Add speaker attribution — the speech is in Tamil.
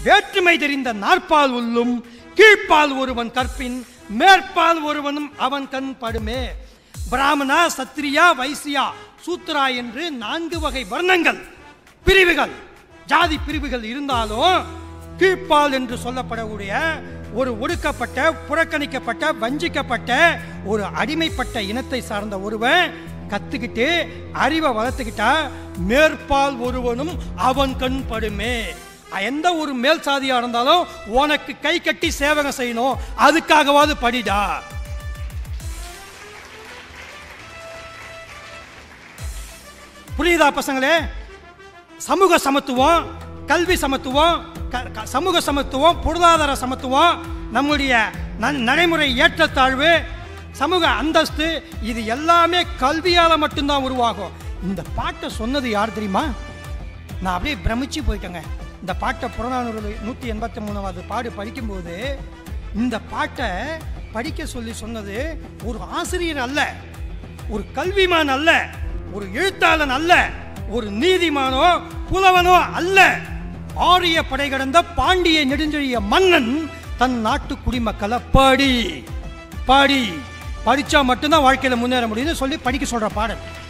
Speaker 1: வேற்றுமை தெரிந்த நாற்பால் உள்ளும் கீழ்ப்பால் ஒருவன் கற்பின் மேற்பால் ஒருவனும் அவன் கண் படுமே பிராமணா சத்திரியா வைசியா சூத்ரா என்று நான்கு வகை வர்ணங்கள் பிரிவுகள் ஜாதி பிரிவுகள் இருந்தாலும் கீழ்ப்பால் என்று சொல்லப்படக்கூடிய ஒரு ஒடுக்கப்பட்ட புறக்கணிக்கப்பட்ட வஞ்சிக்கப்பட்ட ஒரு அடிமைப்பட்ட இனத்தை சார்ந்த ஒருவன் கத்துக்கிட்டு அறிவை வளர்த்துக்கிட்டா மேற்பால் ஒருவனும் அவன் கண் படுமே எந்த ஒரு மேல் சாதியா இருந்தாலும் உனக்கு கை கட்டி சேவகம் செய்யணும் அதுக்காகவாது படிடா புரியுதா பசங்களே சமூக சமத்துவம் கல்வி சமத்துவம் க- க- சமூக சமத்துவம் பொருளாதார சமத்துவம் நம்முடைய ந- நடைமுறை ஏற்றத்தாழ்வு சமூக அந்தஸ்து இது எல்லாமே கல்வியால மட்டும்தான் உருவாகும் இந்த பாட்டை சொன்னது யார் தெரியுமா நான் அப்படியே பிரமிச்சு போயிட்டேங்க இந்த பாட்டை புறநானூறு நூற்றி எண்பத்தி மூணாவது பாடு படிக்கும்போது இந்த பாட்டை படிக்க சொல்லி சொன்னது ஒரு ஆசிரியர் அல்ல ஒரு கல்விமான் அல்ல ஒரு எழுத்தாளன் அல்ல ஒரு நீதிமானோ புலவனோ அல்ல ஆரிய படை கடந்த பாண்டிய நெடுஞ்செழிய மன்னன் தன் நாட்டு குடிமக்களை பாடி பாடி படிச்சா மட்டும்தான் வாழ்க்கையில முன்னேற முடியும்னு சொல்லி படிக்க சொல்ற பாடல்